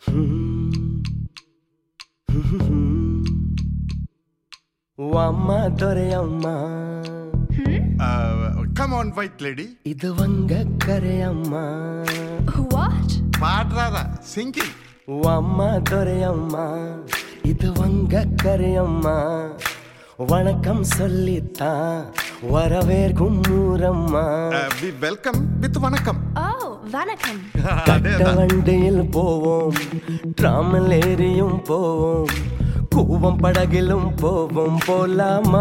ఓ అమ్మ దొరయమ్మ come on white lady இது வங்க கரையம்మ What? பாடுறாதா சிங்கிங் ఓ అమ్మ దొరయమ్మ இது வங்க கரையம்మ வணக்கம் சொல்லித்தான் வரவேற்கும் ஊரம்மா வி வெல்கம் வித் வணக்கம் Oh, Vanakkam. அதே கட்ட வண்டியில் போவோம் டிராமல் ஏறியும் போவோம் கூவம் படகிலும் போவோம் போலாமா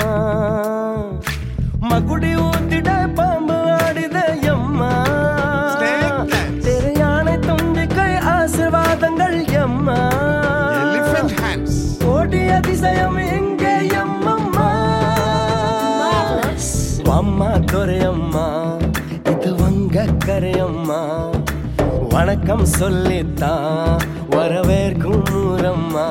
மகுடி ஊத்திட பாம்பு ஆடித எம்மா Snake dance. தெரியானை தும்பிக்கை ஆசிர்வாதங்கள் எம்மா எலிஃபென்ட் ஹேண்ட்ஸ் ஓடி அதிசயம் எங்கே எம்மம்மா Marvelous. அம்மா துரையம்மா இது வங்க கரையம்மா வணக்கம் சொல்லித்தான் வரவேற்கும் ஊரம்மா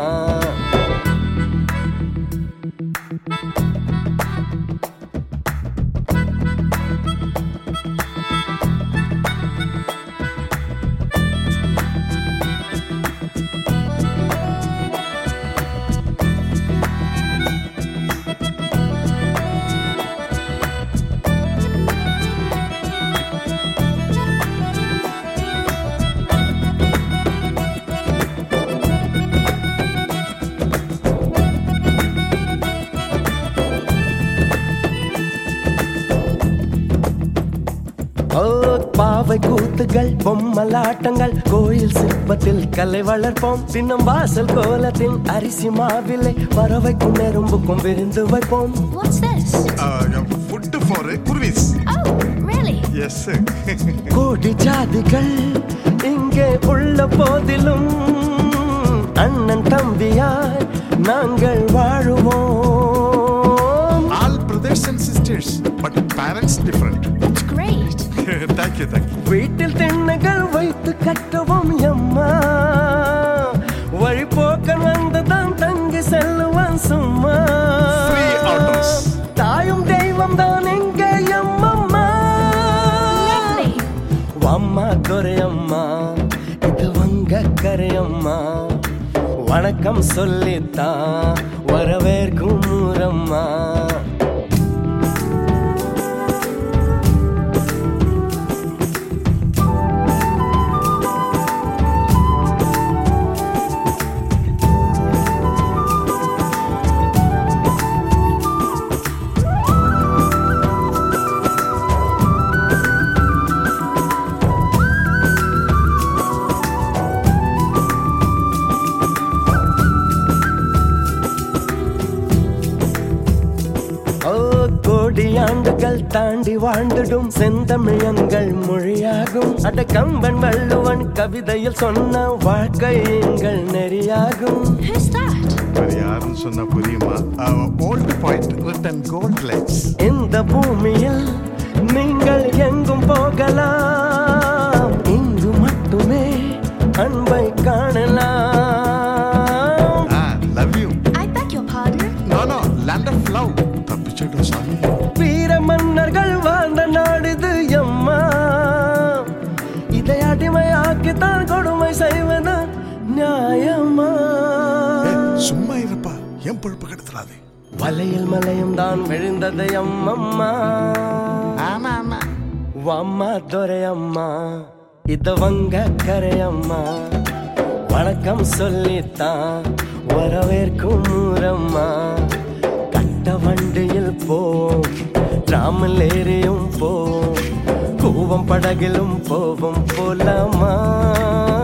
ஓ, பாவை கூத்துகள் பொம்மலாட்டங்கள் கோயில் சிற்பத்தில் கலை வளர்ப்போம் தின்னம் வாசல் கோலத்தின் அரிசி மாவிலை பறவைக்கும் நெரும்புக்கும் விருந்து வைப்போம் What's this? ஃபுட் ஃபார் குருவிஸ் Oh, really? எஸ் கோடி ஜாதிகள் இங்கே உள்ள போதிலும் அண்ணன் தம்பியாய் நாங்கள் வாழுவோம் all brothers and sisters but parents different It's great. Thank you thank you வீட்டில் திண்ணைகள் வைத்து கட்டுவோம் எம்மா வழிபோக்கன் வந்துதான் தங்கி செல்லுவான் சும்மா Free autos. தாயும் தெய்வம் தான் எங்க எம்மம்மா Lovely. அம்மா துரையம்மா இது வங்க கரையம்மா வணக்கம் சொல்லித்தான் வரவேற்கும் ஊரம்மா ஓ கோடி ஆண்டுகள் தாண்டி வாழ்ந்திடும் செந்தமிழங்கள் மொழியாகும் அட கம்பன் வள்ளுவன் கவிதையில் சொன்ன வாழ்க்கை எங்கள் நெறியாகும் Who's that? வேறு யாருன்னு சொன்னா புரியுமா old point return gold lights இந்த பூமியில் நீங்கள் எங்கும் போகலாம் இங்கு மட்டுமே அன்பை காணலாம் love you I beg your pardon? No no land of love தப்பிச்சிட்டோம் சாமி வீர மன்னர்கள் வாழ்ந்த நாடுது எம்மா இதை அடிமையாக்கித்தான் கொடுமை செய்வது நியாயமா சும்மா இருப்பா என் பொழுப்பு கெடுத்துடாதே வலையில் மலையும் தான் விழுந்தது அம்மம்மா ஆமா ஆமா அம்மா துரையம்மா இது வங்க கரையம்மா வணக்கம் சொல்லித்தான் வரவேற்கும் ஊரம்மா கட்ட வண்டியில் போவோம் டிராமல் ஏறியும் போவோம் கூவம் படகிலும் போவோம் போலாமா